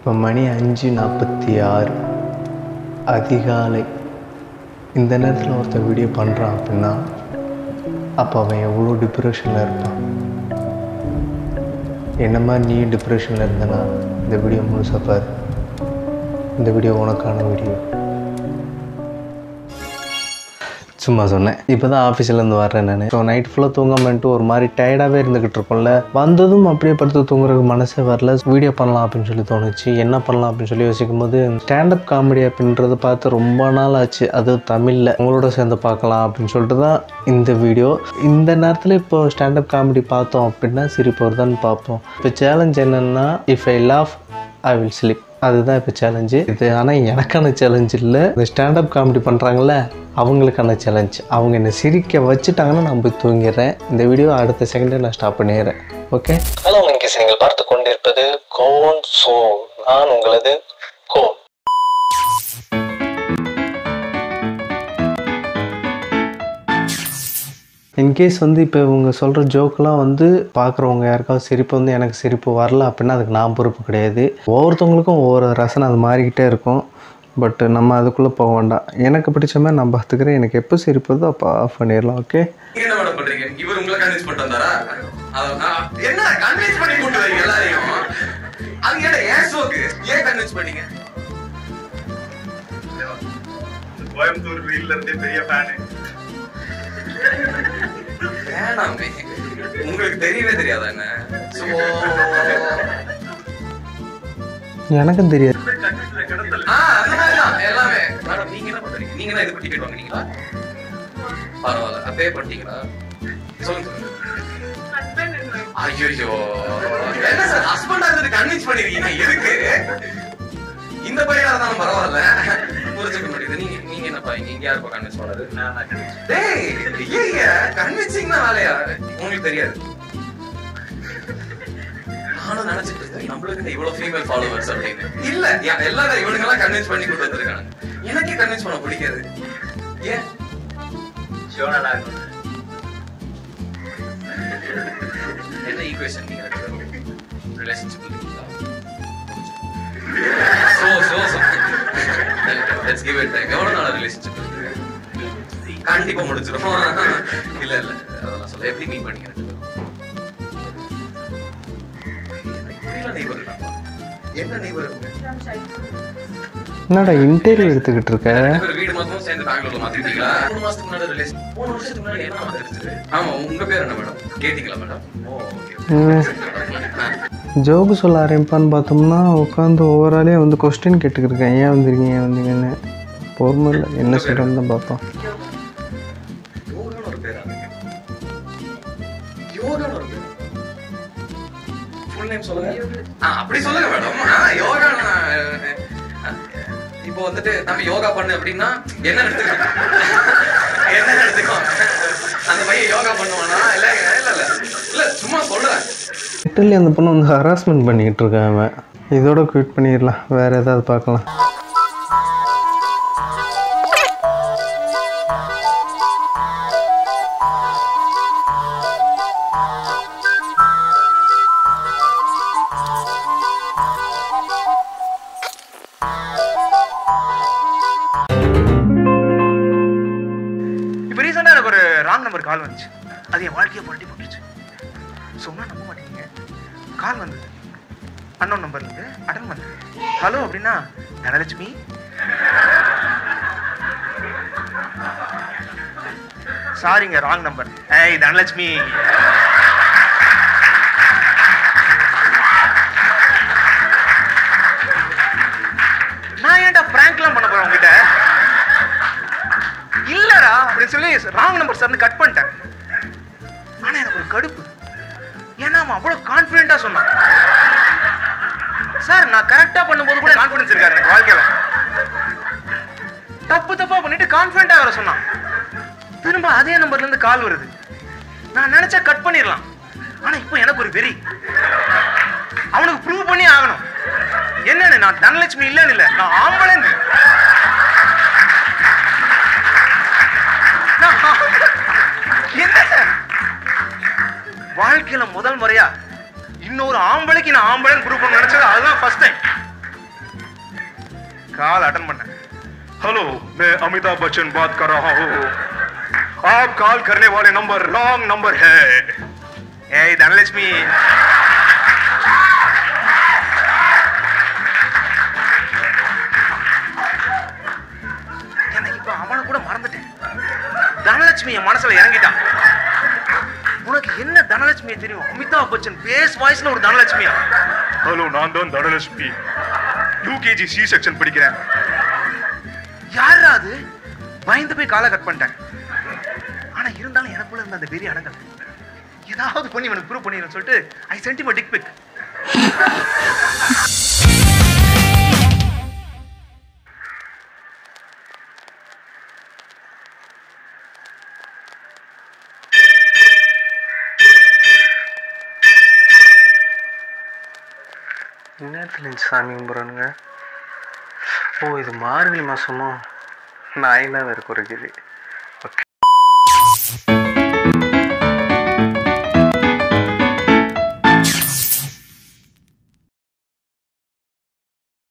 இப்போ மணி அஞ்சு நாற்பத்தி ஆறு அதிகாலை இந்த நேரத்தில் ஒருத்தன் வீடியோ பண்ணுறான் அப்படின்னா அப்போ அவன் எவ்வளோ டிப்ரெஷனில் இருப்பான் என்ன மாதிரி நீ டிப்ரெஷனில் இருந்தனா இந்த வீடியோ முழுசாக பாரு இந்த வீடியோ உனக்கான வீடியோ சும்மா சொன்னேன் இப்போ தான் ஆஃபீஸ்லேருந்து வர்றேன் நான் ஸோ நைட் ஃபுல்லாக தூங்காமன்ட்டு ஒரு மாதிரி டயர்டாகவே இருந்துக்கிட்டு இருக்கோம்ல வந்ததும் அப்படியே படுத்து தூங்குறதுக்கு மனசே வரல வீடியோ பண்ணலாம் அப்படின்னு சொல்லி தோணுச்சு என்ன பண்ணலாம் அப்படின்னு சொல்லி யோசிக்கும் போது ஸ்டாண்டப் காமெடி அப்படின்றத பார்த்து ரொம்ப நாள் ஆச்சு அது தமிழில் உங்களோட சேர்ந்து பார்க்கலாம் அப்படின்னு சொல்லிட்டு தான் இந்த வீடியோ இந்த நேரத்தில் இப்போ ஸ்டாண்டப் காமெடி பார்த்தோம் அப்படின்னா சிரிப்பு வருதான்னு பார்ப்போம் இப்போ சேலஞ்ச் என்னென்னா if I laugh I will slip அதுதான் இப்போ சேலஞ்சு இது ஆனால் எனக்கான சேலஞ்ச் இல்லை இந்த ஸ்டாண்டப் காமெடி பண்ணுறாங்கல்ல அவங்களுக்கான சேலஞ்ச் அவங்க என்னை சிரிக்க வச்சுட்டாங்கன்னா நான் போய் தூங்கிடுறேன் இந்த வீடியோ அடுத்த செகண்டே நான் ஸ்டாப் பண்ணிடுறேன் ஓகே ஹலோ நீங்கள் நீங்கள் பார்த்து கொண்டிருப்பது கோன் சோ நான் உங்களது கோன் இன்கேஸ் வந்து இப்போ இவங்க சொல்கிற ஜோக்கெலாம் வந்து பார்க்குறவங்க யாருக்காவது சிரிப்பு வந்து எனக்கு சிரிப்பு வரல அப்படின்னா அதுக்கு நான் பொறுப்பு கிடையாது ஒவ்வொருத்தவங்களுக்கும் ஒவ்வொரு ரசனை அது மாறிக்கிட்டே இருக்கும் பட் நம்ம அதுக்குள்ளே போக வேண்டாம் எனக்கு பிடிச்ச மாதிரி நான் பார்த்துக்கிறேன் எனக்கு எப்போ சிரிப்பு வருதோ அப்போ ஆஃப் பண்ணிடலாம் ஓகே நீங்க என்ன மேடம் பண்றீங்க இவர் உங்களை கன்வின்ஸ் பண்ணிட்டு வந்தாரா அது- ஆ, என்ன கன்வின்ஸ் பண்ணி கூட்டு வரீங்க எல்லாரையும் அது என்ன ஏன் சோக்கு ஏன் கன்வின்ஸ் பண்ணீங்க கோயம்புத்தூர் ரீல்ல இருந்தே பெரிய ஃபேனு வேணாமே உங்களுக்கு தெரியவே தெரியாதா என்ன சோ எனக்கும் தெரியாது ஆ அந்த மாதிரி தான் எல்லாமே மேடம் நீங்க என்ன பண்றீங்க நீங்க என்ன இதுக்கு டிக்கெட் வாங்குனீங்களா பரவாயில்ல பே பண்ணிட்டீங்களா சொல்லுங்க சொல்லுங்க ஐயோ என்ன சார் ஹஸ்பண்டா இருந்துட்டு கன்வின்ஸ் பண்ணிருக்கீங்க எதுக்கு இந்த பையனா இருந்தாலும் பரவாயில்ல புரிஞ்சுக்க முடியுது நீங்க நீங்க என்னப்பா இங்க இங்க யாருப்பா கன்வின்ஸ் பண்ணது டேய் ஐயா கன்வின்சிங் தான் வேலையா உங்களுக்கு தெரியாது நானும் நினைச்சிட்டு இருந்தேன் நம்மளுக்கு இவ்வளவு ஃபீமேல் ஃபாலோவர்ஸ் அப்படின்னு இல்ல யா- எல்லாரும் இவனுங்க எல்லாம் கன்வின்ஸ் பண்ணி கொண்டு வந்திருக்காங்க எனக்கே கன்வின்ஸ் பண்ண பிடிக்காது ஏன் சிவனா இருக்கும் என்ன ஈக்குவேஷன் நீங்க ரிலேஷன்ஷிப் இருக்கீங்களா so so so let's give it time எவ்வளவு நாள் ரிலேஷன்ஷிப் இருக்கு கண்டிப்பா முடிச்சிரும் இல்ல இல்ல அதெல்லாம் சொல்ல எப்படி மீட் பண்ணீங்க ரெண்டு பேரும் புரியல neighbor தான்ப்பா. என்ன நெய்பர் என்னடா இன்டர்வியூ எடுத்துக்கிட்டு இருக்க வீடு மொத்தம் சேர்ந்து பெங்களூர்ல மாத்திட்டீங்களா மூணு மாசத்துக்கு முன்னாடி ரிலேஷன் மூணு வருஷத்துக்கு முன்னாடி என்ன மாத்திருச்சு ஆமா உங்க பேர் என்ன மேடம் கேட்டீங்களா மேடம் ஓ ஓகே ஜோக்கு சொல்ல ஆரம்பிப்பான்னு பார்த்தோம்னா உட்காந்து ஒவ்வொரு ஆளையும் வந்து கொஸ்டின் கேட்டுக்கிருக்கேன் ஏன் வந்திருக்கீங்க ஏன் வந்தீங்கன்னு பொறுமை இல்லை என்ன சொல்கிறேன்னு தான் பார்ப்போம் யோகான்னு ஒரு பேரா யோகான்னு ஒரு பேர் ஃபுல் நேம் சொல்லுங்க ஆ, அப்படி சொல்லுங்க மேடம் யோகா இப்போ வந்துட்டு நம்ம யோகா பண்ணு அப்படின்னா என்ன எடுத்துக்கோ என்ன எடுத்துக்கோ அந்த பையன் யோகா பண்ணுவானா இல்ல இல்ல இல்ல இல்ல சும்மா சொல்றேன் லிட்டரலி அந்த பொண்ணு வந்து ஹராஸ்மெண்ட் பண்ணிக்கிட்டு இருக்கான் அவன் இதோட குவிட் பண்ணிடலாம் வேறு ஏதாவது பார்க்கலாம் இப்போ ரீசெண்டாக எனக்கு ஒரு ராங் நம்பர் கால் வந்துச்சு அது என் வாழ்க்கையை புரட்டி போட்டுருச்சு சொன்னா நம்ப மாட்டீங்க கால் வந்தது அன்னோன் நம்பர்லேருந்து அட்டன் பண்ணேன் ஹலோ அப்படின்னா தனலட்சுமி சாரிங்க ராங் நம்பர் ஏய் தனலட்சுமி நான் ஏன்டா பிராங்க்லாம் பண்ண போறேன் உங்ககிட்ட இல்லடா அப்படின்னு சொல்லி ராங் நம்பர் சார்னு கட் பண்ணிட்டேன் ஆனா எனக்கு ஒரு கடுப்பு ஏன்னா அவன் அவ்வளவு கான்பிடென்ட்டா சொன்னான் சார் நான் கரெக்டா பண்ணும்போது கூட கான்பிடன்ஸ் இருக்காரு எனக்கு வாழ்க்கையில தப்பு தப்பா பண்ணிட்டு கான்பிடென்ட்டா வர சொன்னான் திரும்ப அதே நம்பர்ல இருந்து கால் வருது நான் நினைச்சா கட் பண்ணிடலாம் ஆனா இப்போ எனக்கு ஒரு வெறி அவனுக்கு ப்ரூவ் பண்ணி ஆகணும் என்னன்னு நான் தனலட்சுமி இல்லைன்னு இல்லை நான் ஆம்பளைன்னு நான் என்ன சார் வாழ்க்கையில முதல் முறையா இன்னொரு ஆம்பளைக்கு நான் ஆம்பளைன்னு ப்ரூவ் பண்ண நினைச்சது அதுதான் ஃபர்ஸ்ட் டைம் கால் அட்டன் பண்ணேன் हेलो मैं अमिताभ बच्चन बात कर रहा हूँ आप कॉल करने वाले नंबर रॉन्ग नंबर है ஏய் தனலட்சுமி எனக்கு இப்ப அவனை கூட மறந்துட்டேன் தனலட்சுமி என் மனசுல இறங்கிட்டான் உனக்கு என்ன தனலட்சுமியை தெரியும் அமிதாப் பச்சன் பேஸ் வாய்ஸ்ல ஒரு தனலட்சுமியா ஹலோ நான் தான் தனலட்சுமி யூகேஜி சி செக்ஷன் படிக்கிறேன் யாரா அது பயந்து போய் காலை கட் பண்ணிட்டேன் ஆனா இருந்தாலும் எனக்குள்ள இருந்த அந்த வெறி அடங்கல ஏதாவது பண்ணி இவனுக்கு ப்ரூவ் பண்ணிடுறேன்னு சொல்லிட்டு ஐ சென்ட் டிக் பிக் நேரத்தில் இருந்துச்சு சாமி கும்பிட்றானுங்க ஓ இது மார்கழி மாதமோ நாயெல்லாம் வேறு குறைக்குது